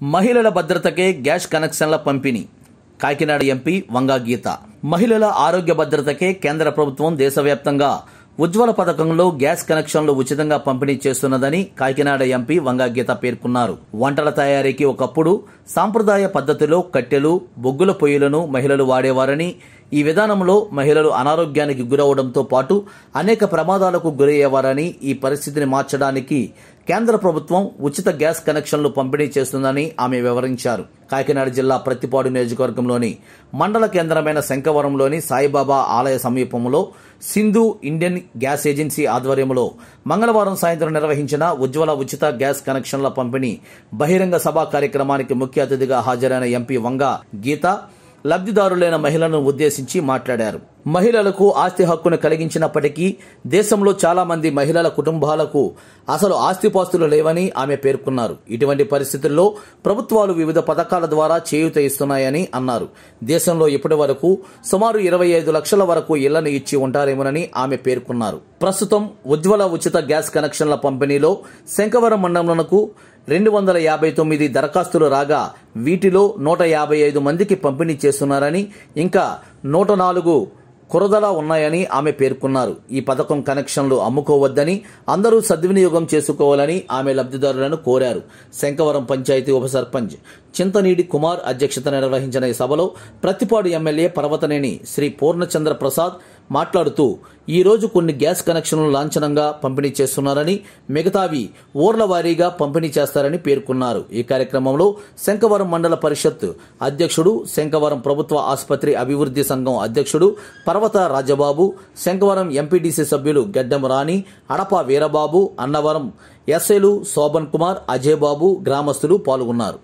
మహిళల భద్రతకే గ్యాస్ కనెక్షన్ల పంపిణీ కాకినాడ ఎంపీ వంగా గీత మహిళల ఆరోగ్య భద్రతకే కేంద్ర ప్రభుత్వం దేశవ్యాప్తంగా ఉజ్వల పథకంలో గ్యాస్ కనెక్షన్లు ఉచితంగా పంపిణీ చేస్తున్నదని కాకినాడ ఎంపీ వంగా గీత పేర్కొన్నారు వంటల తయారీకి ఒకప్పుడు సాంప్రదాయ పద్ధతిలో కట్టెలు బొగ్గుల పొయ్యిలను మహిళలు వాడేవారని ఈ విధానంలో మహిళలు అనారోగ్యానికి గురవడంతో పాటు అనేక ప్రమాదాలకు గురయ్యేవారని ఈ పరిస్థితిని మార్చడానికి కేంద్ర ప్రభుత్వం ఉచిత గ్యాస్ కనెక్షన్లు పంపిణీ చేస్తుందని ఆమె వివరించారు కాకినాడ జిల్లా ప్రతిపాడు నియోజకవర్గంలోని మండల కేంద్రమైన శంకవరంలోని సాయిబాబా ఆలయ సమీపంలో సింధు ఇండియన్ గ్యాస్ ఏజెన్సీ ఆధ్వర్యంలో మంగళవారం సాయంత్రం నిర్వహించిన ఉజ్వల ఉచిత గ్యాస్ కనెక్షన్ల పంపిణీ బహిరంగ సభా కార్యక్రమానికి ముఖ్య అతిథిగా హాజరైన ఎంపీ వంగ గీత లబ్ధిదారులైన మహిళలను ఉద్దేశించి మాట్లాడారు మహిళలకు ఆస్తి హక్కును కలిగించినప్పటికీ దేశంలో చాలా మంది మహిళల కుటుంబాలకు అసలు ఆస్తిపాస్తులు లేవని ఆమె పేర్కొన్నారు ఇటువంటి పరిస్థితుల్లో ప్రభుత్వాలు వివిధ పథకాల ద్వారా చేయూత ఇస్తున్నాయని అన్నారు దేశంలో ఇప్పటి వరకు సుమారు ఇరవై ఐదు లక్షల వరకు ఇళ్లను ఇచ్చి ఉంటారేమోనని ఆమె పేర్కొన్నారు ప్రస్తుతం ఉజ్వల ఉచిత గ్యాస్ కనెక్షన్ల పంపిణీలో శంకవరం మండలంకు రెండు వందల యాభై తొమ్మిది దరఖాస్తులు రాగా వీటిలో నూట యాభై ఐదు మందికి పంపిణీ చేస్తున్నారని ఇంకా నూట నాలుగు కొరదలా ఉన్నాయని ఆమె పేర్కొన్నారు ఈ పథకం కనెక్షన్లు అమ్ముకోవద్దని అందరూ సద్వినియోగం చేసుకోవాలని ఆమె లబ్ధిదారులను కోరారు శంకవరం పంచాయతీ ఉప సర్పంచ్ చింతనీడి కుమార్ అధ్యక్షత నిర్వహించిన ఈ సభలో ప్రతిపాడు ఎమ్మెల్యే పర్వతనేని శ్రీ పూర్ణచంద్ర ప్రసాద్ మాట్లాడుతూ ఈ రోజు కొన్ని గ్యాస్ కనెక్షన్లు లాంఛనంగా పంపిణీ చేస్తున్నారని మిగతావి ఊర్ల వారీగా పంపిణీ చేస్తారని పేర్కొన్నారు ఈ కార్యక్రమంలో శంకవరం మండల పరిషత్ అధ్యక్షుడు శంకవరం ప్రభుత్వ ఆసుపత్రి అభివృద్ధి సంఘం అధ్యక్షుడు పర్వత రాజబాబు శంకవరం ఎంపీడీసీ సభ్యులు గడ్డం రాణి అడప వీరబాబు అన్నవరం ఎస్ఏలు శోభన్ కుమార్ అజయ్ బాబు గ్రామస్తులు పాల్గొన్నారు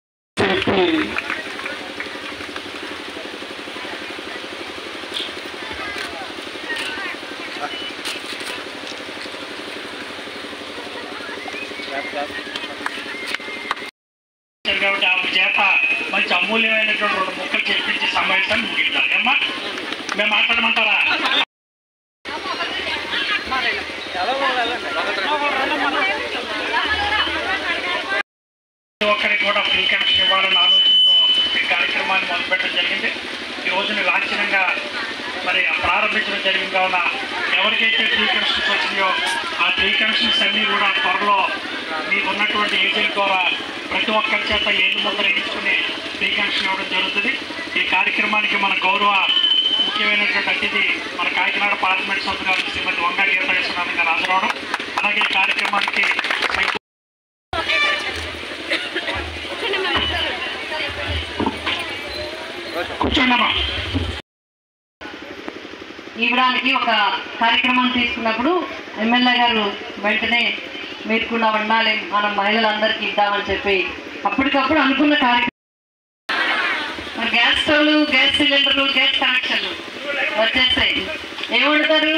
కాబట్టి ఆవిడ చేత మంచి అమూల్యమైనటువంటి రెండు ముక్కలు చెప్పించి సమావేశాన్ని ముగిద్దాం ఏమ్మా మేము మాట్లాడమంటారా ప్రతి ఒక్కరికి కూడా ఫ్రీ కనెక్షన్ ఇవ్వాలన్న ఆలోచనతో ఈ కార్యక్రమాన్ని మొదలుపెట్టడం జరిగింది ఈ రోజున లాంఛనంగా మరి ప్రారంభించడం జరిగింది కావున ఎవరికైతే ఫ్రీ కనెక్షన్స్ వచ్చినాయో ఆ ఫ్రీ కనెక్షన్స్ అన్నీ కూడా త్వరలో మీకు ఉన్నటువంటి ఏజెంట్ ద్వారా ప్రతి ఒక్కరి చేత ఏళ్ళు ముద్ర వేయించుకుని ఫ్రీ కనెక్షన్ ఇవ్వడం జరుగుతుంది ఈ కార్యక్రమానికి మన గౌరవ ముఖ్యమైనటువంటి అతిథి మన కాకినాడ పార్లమెంట్ సభ్యురాలు శ్రీమతి వంగా గీత విశ్వనాథ్ గారు హాజరవడం అలాగే ఈ కార్యక్రమానికి సంఖ్య కూర్చోండమ్మా ఇవ్వడానికి ఒక కార్యక్రమం తీసుకున్నప్పుడు ఎమ్మెల్యే గారు వెంటనే మీరు కూడా ఉండాలి మనం మహిళలందరికీ ఇద్దామని చెప్పి అప్పటికప్పుడు అనుకున్న కార్యక్రమం మరి గ్యాస్ స్టవ్లు గ్యాస్ సిలిండర్లు గ్యాస్ కనెక్షన్లు వచ్చేస్తాయి ఏం వండుతారు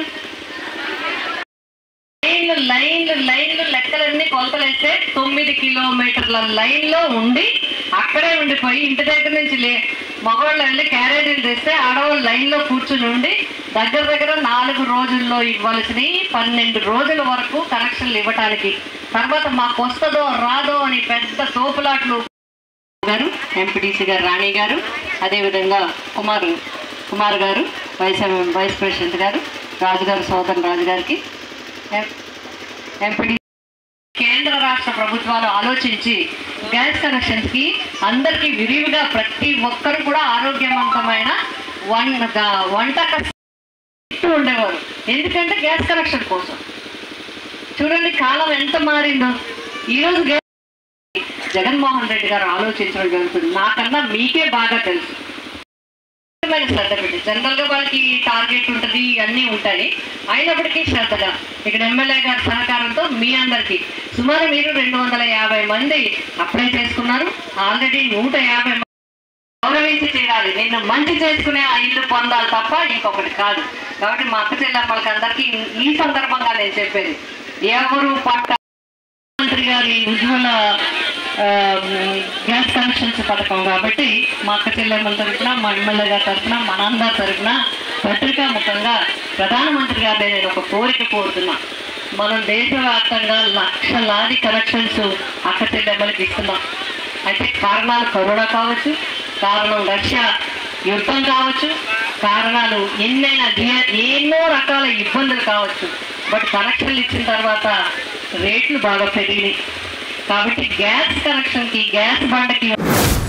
లైన్లు లైన్లు లైన్లు లెక్కలన్నీ కొలతలేస్తే తొమ్మిది కిలోమీటర్ల లైన్లో ఉండి అక్కడే ఉండిపోయి ఇంటి దగ్గర నుంచి లే మగవాళ్ళు వెళ్ళి క్యారేజీలు తెస్తే ఆడవాళ్ళు లైన్లో కూర్చుని ఉండి దగ్గర దగ్గర నాలుగు రోజుల్లో ఇవ్వాల్సినవి పన్నెండు రోజుల వరకు కనెక్షన్లు ఇవ్వటానికి తర్వాత మాకు వస్తుందో రాదో అని పెద్ద తోపులాట్లు గారు ఎంపీటీసీ గారు రాణి గారు అదేవిధంగా కుమార్ కుమార్ గారు వైస్ వైస్ ప్రెసిడెంట్ గారు రాజు గారు సోదరు రాజు గారికి ఎంపీడీ కేంద్ర రాష్ట్ర ప్రభుత్వాలు ఆలోచించి గ్యాస్ కనెక్షన్స్ కి అందరికీ విరివిగా ప్రతి ఒక్కరు కూడా ఆరోగ్యవంతమైన వంట వంట కష్టం ఉండేవారు ఎందుకంటే గ్యాస్ కనెక్షన్ కోసం చూడండి కాలం ఎంత మారిందో ఈరోజు గ్యాస్ జగన్మోహన్ రెడ్డి గారు ఆలోచించడం జరుగుతుంది నాకన్నా మీకే బాగా తెలుసు ముఖ్యమైన శ్రద్ధ పెట్టి జనరల్ గా వాళ్ళకి టార్గెట్ ఉంటుంది అన్నీ ఉంటాయి అయినప్పటికీ శ్రద్ధగా ఇక్కడ ఎమ్మెల్యే గారి సహకారంతో మీ అందరికి సుమారు మీరు రెండు వందల యాభై మంది అప్లై చేసుకున్నారు ఆల్రెడీ నూట యాభై మంది గౌరవించి తీరాలి నేను మంచి చేసుకునే ఆ ఇల్లు పొందాలి తప్ప ఇంకొకటి కాదు కాబట్టి మా అక్క చెల్లెమ్మలకి అందరికీ ఈ సందర్భంగా నేను చెప్పేది ఎవరు పట్ట మంత్రి గారి ఉజ్వల ఆ, గ్యాస్ కనెక్షన్స్ పథకం కాబట్టి మా అక్క చెల్లెమ్మల తరఫున మా ఎమ్మెల్యే గారి తరఫున మనందరి తరఫున పత్రికా ముఖంగా ప్రధానమంత్రి గారి నేను ఒక కోరిక కోరుతున్నా మనం దేశవ్యాప్తంగా లక్షలాది కనెక్షన్స్ అక్క చెల్లెమ్మలకి ఇస్తున్నాం అయితే కారణాలు కరోనా కావచ్చు కారణం రష్యా యుద్ధం కావచ్చు కారణాలు ఎన్నైనా దే- ఎన్నో రకాల ఇబ్బందులు కావచ్చు బట్ కనెక్షన్లు ఇచ్చిన తర్వాత రేట్లు బాగా పెరిగినాయి కాబట్టి గ్యాస్ కనెక్షన్కి గ్యాస్ బండకి